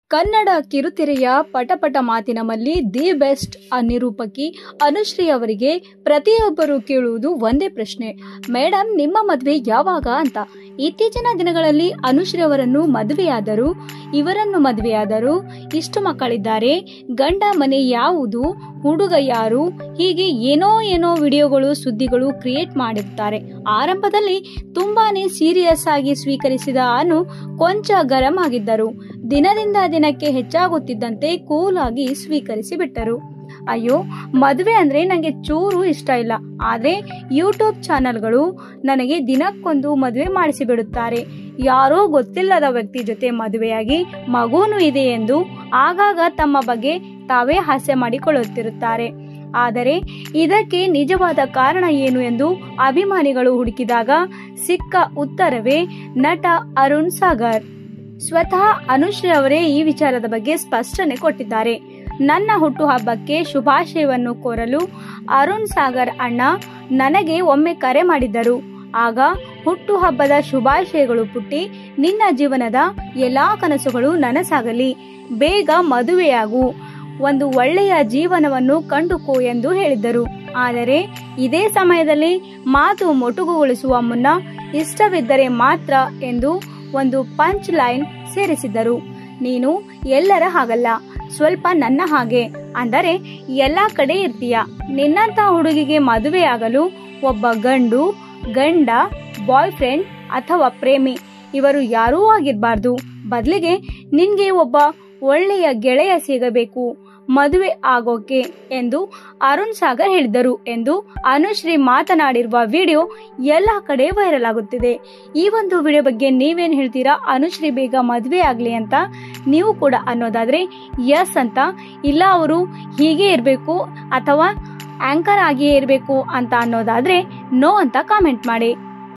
ಕನ್ನಡ ಕಿರುತೆರೆಯ ಪಟಪಟ ಮಾತಿನ ಮಲ್ಲಿ the best ನಿರೂಪಕಿ Anushree ಅವರಿಗೆ ಪ್ರತಿಯೊಬ್ಬರು ಕೇಳುವುದು ಒಂದೇ ಪ್ರಶ್ನೆ ಮೇಡಮ್ ನಿಮ್ಮ ಮದುವೆ ಯಾವಾಗ ಅಂತ ಇತ್ತೀಚಿನ ದಿನಗಳಲ್ಲಿ ಅನುಶ್ರೀ ಅವರನ್ನು ಮದುವೆಯಾದರು ಇವರನ್ನು ಮದುವೆಯಾದರು ಇಷ್ಟು ಮಕ್ಕಳಿದ್ದಾರೆ ಗಂಡ ಮನೆ ಯಾವುದು ಹುಡುಗ ಯಾರು ಹೀಗೆ ಏನೋ ಏನೋ ವಿಡಿಯೋಗಳು ಸುದ್ದಿಗಳು ಕ್ರಿಯೇಟ್ ಮಾಡಿರ್ತಾರೆ ಆರಂಭದಲ್ಲಿ ತುಂಬಾನೇ ಸೀರಿಯಸ್ ಆಗಿ ಸ್ವೀಕರಿಸಿದ ಅನು ಕೊಂಚ ಗರಂ ಆಗಿದ್ದರು ದಿನದಿಂದ ದಿನಕ್ಕೆ ಹೆಚ್ಚಾಗುತ್ತಿದ್ದಂತೆ ಕೂಲ್ ಆಗಿ ಸ್ವೀಕರಿಸಿ ಬಿಟ್ಟರು ಅಯ್ಯೋ ಮದುವೆ ಅಂದ್ರೆ ನನಗೆ ಚೂರು ಇಷ್ಟ ಇಲ್ಲ ಆದ್ರೆ ಯೂಟ್ಯೂಬ್ ಚಾನಲ್ಗಳು ನನಗೆ ದಿನಕ್ಕೊಂದು ಮದುವೆ ಮಾಡಿಸಿಬಿಡುತ್ತಾರೆ ಯಾರೋ ಗೊತ್ತಿಲ್ಲದ ವ್ಯಕ್ತಿ ಜೊತೆ ಮದುವೆಯಾಗಿ ಮಗುನು ಇದೆ ಎಂದು ಆಗಾಗ ತಮ್ಮ ಬಗ್ಗೆ ತಾವೇ ಹಾಸ್ಯ ಮಾಡಿಕೊಳ್ಳುತ್ತಿರುತ್ತಾರೆ ಆದರೆ ಇದಕ್ಕೆ ನಿಜವಾದ ಕಾರಣ ಏನು ಎಂದು ಅಭಿಮಾನಿಗಳು ಹುಡುಕಿದಾಗ ಸಿಕ್ಕ ಉತ್ತರವೇ ನಟ ಅರುಣ್ ಸಾಗರ್ ಸ್ವತಃ ಅನುಶ್ರೀ ಅವರೇ ಈ ವಿಚಾರದ ಬಗ್ಗೆ ಸ್ಪಷ್ಟನೆ ಕೊಟ್ಟಿದ್ದಾರೆ ನನ್ನ ಹುಟ್ಟುಹಬ್ಬಕ್ಕೆ ಶುಭಾಶಯವನ್ನು ಕೋರಲು ಅರುಣ್ ಸಾಗರ್ ಅಣ್ಣ ನನಗೆ ಒಮ್ಮೆ ಕರೆ ಮಾಡಿದ್ದರು ಆಗ ಹುಟ್ಟುಹಬ್ಬದ ಶುಭಾಶಯಗಳು ಪುಟ್ಟಿ ನಿನ್ನ ಜೀವನದ ಎಲ್ಲಾ ಕನಸುಗಳು ನನಸಾಗಲಿ ಬೇಗ ಮದುವೆಯಾಗು ಒಂದು ಒಳ್ಳೆಯ ಜೀವನವನ್ನು ಕಂಡುಕೋ ಎಂದು ಹೇಳಿದ್ದರು ಆದರೆ ಇದೇ ಸಮಯದಲ್ಲಿ ಮಾತು ಮೊಟುಗುಗೊಳಿಸುವ ಮುನ್ನ ಇಷ್ಟವಿದ್ದರೆ ಮಾತ್ರ ಎಂದು ಒಂದು ಪಂಚ್ ಲೈನ್ ಸೇರಿಸಿದ್ದರು ನೀನು ಎಲ್ಲರ ಹಾಗಲ್ಲ ಸ್ವಲ್ಪ ನನ್ನ ಹಾಗೆ ಅಂದರೆ ಎಲ್ಲಾ ಕಡೆ ಇರ್ತೀಯ ನಿನ್ನಂತ ಹುಡುಗಿಗೆ ಮದುವೆಯಾಗಲು ಒಬ್ಬ ಗಂಡು ಗಂಡ ಬಾಯ್ ಫ್ರೆಂಡ್ ಅಥವಾ ಪ್ರೇಮಿ ಇವರು ಯಾರೂ ಆಗಿರಬಾರ್ದು ಬದಲಿಗೆ ನಿನ್ಗೆ ಒಬ್ಬ ಒಳ್ಳೆಯ ಗೆಳೆಯ ಸಿಗಬೇಕು ಮದುವೆ ಆಗೋಕೆ ಎಂದು ಅರುಣ್ ಸಾಗರ್ ಹೇಳಿದರು ಎಂದು ಅನುಶ್ರೀ ಮಾತನಾಡಿರುವ ವಿಡಿಯೋ ಎಲ್ಲ ಕಡೆ ವೈರಲ್ ಆಗುತ್ತಿದೆ ಈ ಒಂದು ವಿಡಿಯೋ ಬಗ್ಗೆ ನೀವೇನ್ ಹೇಳ್ತೀರಾ ಅನುಶ್ರೀ ಬೇಗ ಮದುವೆ ಆಗ್ಲಿ ಅಂತ ನೀವು ಕೂಡ ಅನ್ನೋದಾದ್ರೆ ಎಸ್ ಅಂತ ಇಲ್ಲ ಅವರು ಹೀಗೆ ಇರಬೇಕು ಅಥವಾ ಆಂಕರ್ ಆಗಿಯೇ ಇರಬೇಕು ಅಂತ ಅನ್ನೋದಾದ್ರೆ ನೋ ಅಂತ ಕಾಮೆಂಟ್ ಮಾಡಿ